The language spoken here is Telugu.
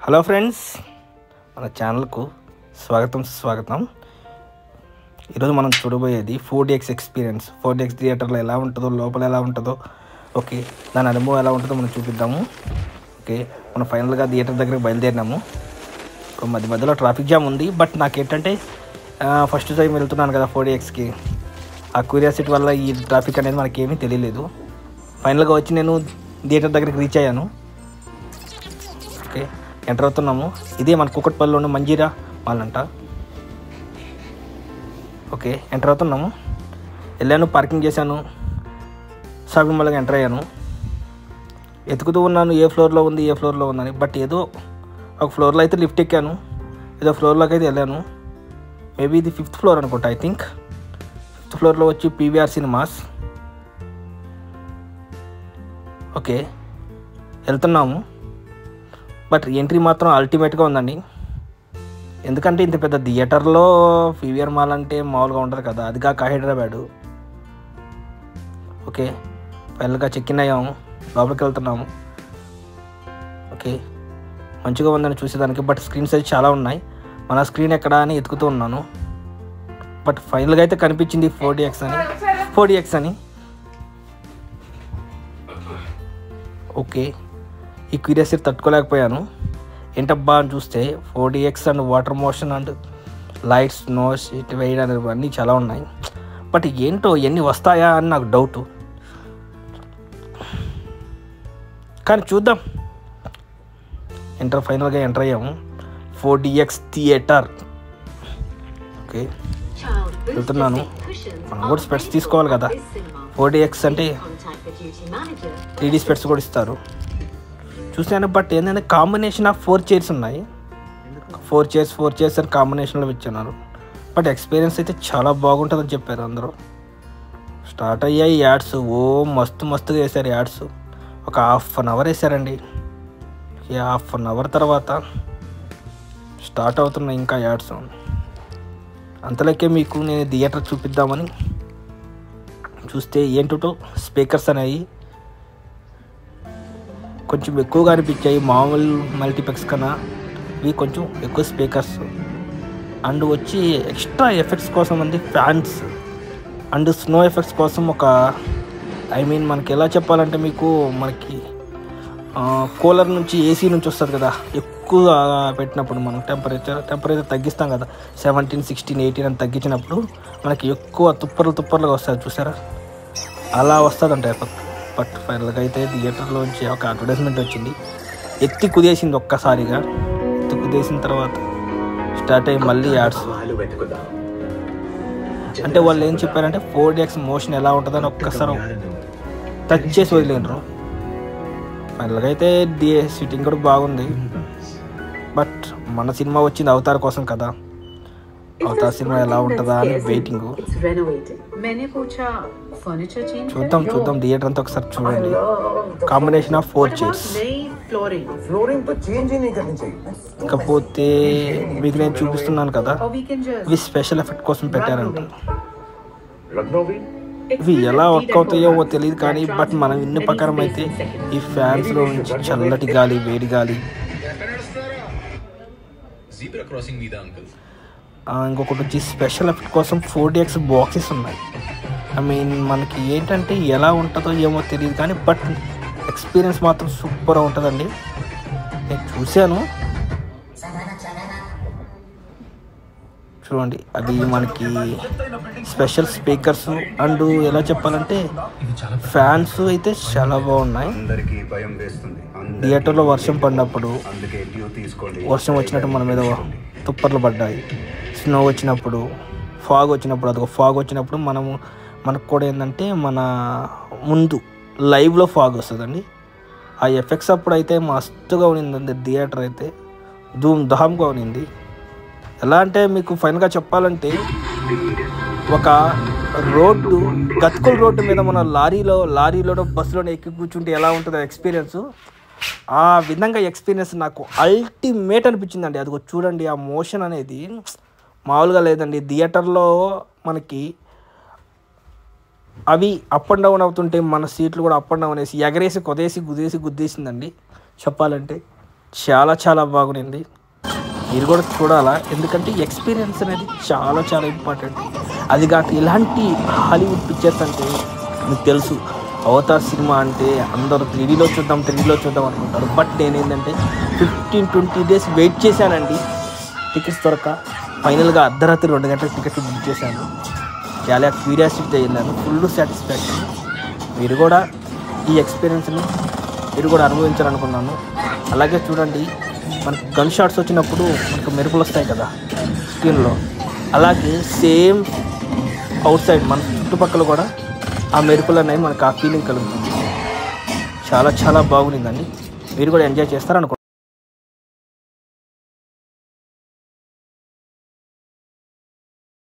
హలో ఫ్రెండ్స్ మన ఛానల్కు స్వాగతం స్వాగతం ఈరోజు మనం చూడబోయేది four DX experience four DX థియేటర్లో ఎలా ఉంటుందో లోపల ఎలా ఉంటుందో ఓకే దాని అనుభవం ఎలా ఉంటుందో మనం చూపిద్దాము ఓకే మనం ఫైనల్గా థియేటర్ దగ్గరికి బయలుదేరినాము ఒక మధ్య మధ్యలో ట్రాఫిక్ జామ్ ఉంది బట్ నాకేంటంటే ఫస్ట్ టైం వెళ్తున్నాను కదా ఫోర్ డిఎక్స్కి ఆ క్యూరియాసిటీ వల్ల ఈ ట్రాఫిక్ అనేది మనకేమీ తెలియలేదు ఫైనల్గా వచ్చి నేను థియేటర్ దగ్గరికి రీచ్ అయ్యాను ఓకే ఎంటర్ అవుతున్నాము ఇదే మన కుక్కట్పల్లిలో ఉన్న మంజీరా మాల్ అంట ఓకే ఎంటర్ అవుతున్నాము వెళ్ళాను పార్కింగ్ చేశాను షాపింగ్ మాల్గా ఎంటర్ అయ్యాను ఎతుకుతూ ఉన్నాను ఏ ఫ్లోర్లో ఉంది ఏ ఫ్లోర్లో ఉందని బట్ ఏదో ఒక ఫ్లోర్లో అయితే లిఫ్ట్ ఎక్కాను ఏదో ఫ్లోర్లోకి అయితే వెళ్ళాను మేబీ ఇది ఫిఫ్త్ ఫ్లోర్ అనుకుంటా ఐ థింక్ ఫిఫ్త్ ఫ్లోర్లో వచ్చి పీవీఆర్ సినిమాస్ ఓకే వెళ్తున్నాము బట్ ఎంట్రీ మాత్రం అల్టిమేట్గా ఉందండి ఎందుకంటే ఇంత పెద్ద థియేటర్లో పీవీఆర్ మాల్ అంటే మామూలుగా ఉండదు కదా అది కాక హైదరాబాదు ఓకే ఫైనల్గా చెక్ ఇన్ అయ్యాము లోపలికి వెళ్తున్నాము ఓకే మంచిగా ఉందని చూసేదానికి బట్ స్క్రీన్ సైజ్ చాలా ఉన్నాయి మన స్క్రీన్ ఎక్కడ అని ఎతుకుతూ ఉన్నాను బట్ ఫైనల్గా అయితే కనిపించింది ఫోర్ డిఎక్స్ అని ఫోర్ డిఎక్స్ అని ఓకే ఈ క్యూరియాసిటీ తట్టుకోలేకపోయాను ఏంటబ్బా అని చూస్తే four DX and water motion and lights నోస్ ఇటు వేయడం అన్నీ చాలా ఉన్నాయి బట్ ఏంటో ఎన్ని వస్తాయా అని నాకు డౌట్ కానీ చూద్దాం ఎంటర్ ఫైనల్గా ఎంటర్ అయ్యాము ఫోర్ డిఎక్స్ థియేటర్ ఓకే వెళ్తున్నాను మనం కూడా స్పెట్స్ తీసుకోవాలి కదా ఫోర్ డిఎక్స్ అంటే త్రీ డీ స్పెట్స్ కూడా ఇస్తారు చూసాను బట్ ఏంటంటే కాంబినేషన్ ఆఫ్ ఫోర్ చైర్స్ ఉన్నాయి ఫోర్ చైర్స్ ఫోర్ చైర్స్ అని కాంబినేషన్లో ఇచ్చున్నారు బట్ ఎక్స్పీరియన్స్ అయితే చాలా బాగుంటుందని చెప్పారు అందరూ స్టార్ట్ అయ్యాయి యాడ్స్ ఓ మస్తు మస్తుగా వేశారు యాడ్స్ ఒక హాఫ్ అన్ అవర్ వేశారండి ఈ హాఫ్ అన్ అవర్ తర్వాత స్టార్ట్ అవుతున్నాయి ఇంకా యాడ్స్ అంతలోకే మీకు నేను థియేటర్ చూపిద్దామని చూస్తే ఏంటో స్పీకర్స్ అనేవి కొంచెం ఎక్కువగా అనిపించాయి మామూలు మల్టీప్లెక్స్ కన్నా ఇవి కొంచెం ఎక్కువ స్పీకర్స్ అండ్ వచ్చి ఎక్స్ట్రా ఎఫెక్ట్స్ కోసం అంది ఫ్యాన్స్ అండ్ స్నో ఎఫెక్ట్స్ కోసం ఒక ఐ మీన్ మనకి ఎలా చెప్పాలంటే మీకు మనకి కూలర్ నుంచి ఏసీ నుంచి వస్తుంది కదా ఎక్కువ పెట్టినప్పుడు మనం టెంపరేచర్ టెంపరేచర్ తగ్గిస్తాం కదా సెవెంటీన్ సిక్స్టీన్ ఎయిటీన్ అని తగ్గించినప్పుడు మనకి ఎక్కువ తుప్పర్లు తుప్పర్లుగా వస్తుంది చూసారా అలా వస్తుందంట ఎఫెక్ట్ బట్ ఫైనల్గా అయితే థియేటర్లోంచి ఒక అడ్వర్టైజ్మెంట్ వచ్చింది ఎత్తి కుదేసింది ఒక్కసారిగా ఎత్తి కుదేసిన తర్వాత స్టార్ట్ అయ్యి మళ్ళీ యాడ్స్ అంటే వాళ్ళు ఏం చెప్పారంటే ఫోర్ డిఎక్స్ మోషన్ ఎలా ఉంటుందని ఒక్కసారి టచ్ చేసి వదిలేండ్రు ఫైనల్గా అయితే డి సిట్టింగ్ కూడా బాగుంది బట్ మన సినిమా వచ్చింది అవతార్ కోసం కదా అవతార్ సినిమా ఎలా ఉంటుందా అని వెయిటింగ్ It's renovated. मैंने पूछा फर्नीचर चेंज చూద్దాం చూద్దాం థియేటర్ అంతా ఒకసారి చూడండి కాంబినేషన్ ఆఫ్ ఫోర్ చైర్స్ नई फ्लोरिंग फ्लोरिंग तो चेंज ही नहीं करनी चाहिए ఇకపోతే మీకు నేను చూపిస్తున్నాను కదా और we can just ఇవి స్పెషల్ ఎఫెక్ట్ కోసం పెట్టారంట लखनऊ भी ఇవి ఎలా వర్క్ అవుతాయో తెలియదు కానీ బట్ మనం ఇన్ని ప్రకారం అయితే ఈ ఫ్యాన్స్లో నుంచి చల్లటి గాలి వేడి గాలి జీబ్రా క్రాసింగ్ మీద అంకుల్ ఆ, ఇంకొకటి వచ్చి స్పెషల్ ఎఫెక్ట్ కోసం ఫోర్ డిఎక్స్ బాక్సెస్ ఉన్నాయి ఐ మీన్ మనకి ఏంటంటే ఎలా ఉంటుందో ఏమో తెలియదు కానీ బట్ ఎక్స్పీరియన్స్ మాత్రం సూపర్ ఉంటుందండి నేను చూశాను చూడండి అవి మనకి స్పెషల్ స్పీకర్స్ అండ్ ఎలా చెప్పాలంటే ఫ్యాన్స్ అయితే చాలా బాగున్నాయి అందరికీ భయం వేస్తుంది అందరికీ థియేటర్లో వర్షం పడినప్పుడు అందుకే డ్యూ తీసుకోండి వర్షం వచ్చినట్టు మన మీద తుప్పర్లు పడ్డాయి స్నో వచ్చినప్పుడు ఫాగ్ వచ్చినప్పుడు అదొక ఫాగ్ వచ్చినప్పుడు మనము మనకు కూడా ఏంటంటే మన ముందు లైవ్లో ఫాగ్ వస్తుందండి ఆ ఎఫెక్ట్స్ అప్పుడు అయితే మస్తుగా ఉన్నిందండి థియేటర్ అయితే ధూమ్ ధామ్గా ఉన్నింది ఎలా అంటే మీకు ఫైనల్గా చెప్పాలంటే ఒక రోడ్డు గతుకుల రోడ్డు మీద మన లారీలో లారీలోనో బస్సులోనో ఎక్కి కూర్చుంటే ఎలా ఉంటుందో ఎక్స్పీరియన్స్ ఆ విధంగా ఎక్స్పీరియన్స్ నాకు అల్టిమేట్ అనిపించిందండి అది చూడండి ఆ మోషన్ అనేది మామూలుగా లేదండి థియేటర్లో మనకి అవి అప్ అండ్ డౌన్ అవుతుంటే మన సీట్లు కూడా అప్ అండ్ డౌన్ వేసి ఎగరేసి కొదేసి గుద్దేసి గుద్దేసిందండి చెప్పాలంటే చాలా చాలా బాగుంది మీరు కూడా చూడాలా ఎందుకంటే ఎక్స్పీరియన్స్ అనేది చాలా చాలా ఇంపార్టెంట్ అది కాక ఇలాంటి హాలీవుడ్ పిక్చర్స్ అంటే మీకు తెలుసు అవతార్ సినిమా అంటే అందరూ త్రీడీలో చూద్దాం త్రీడీలో చూద్దాం అనుకుంటారు బట్ నేనేంటంటే ఫిఫ్టీన్ ట్వంటీ డేస్ వెయిట్ చేశానండి టికెట్స్ దొరక ఫైనల్గా అర్ధరాత్రి రెండు గంటలకు టికెట్లు బుక్ చేశాను చాలా క్యూరియాసిటీతో వెళ్ళాను ఫుల్ సాటిస్ఫాక్షన్ మీరు కూడా ఈ ఎక్స్పీరియన్స్ని మీరు కూడా అనుభవించాలనుకున్నాను అలాగే చూడండి మనకి గన్ షాట్స్ వచ్చినప్పుడు మనకు మెరుపులు వస్తాయి కదా స్క్రీన్లో అలాగే సేమ్ అవుట్ సైడ్ మన చుట్టుపక్కల కూడా ఆ మెరుపులు అనేవి మనకు ఆ ఫీలింగ్ కలుగుతుంది చాలా చాలా బాగుందండి మీరు కూడా ఎంజాయ్ చేస్తారనుకుంటున్నాను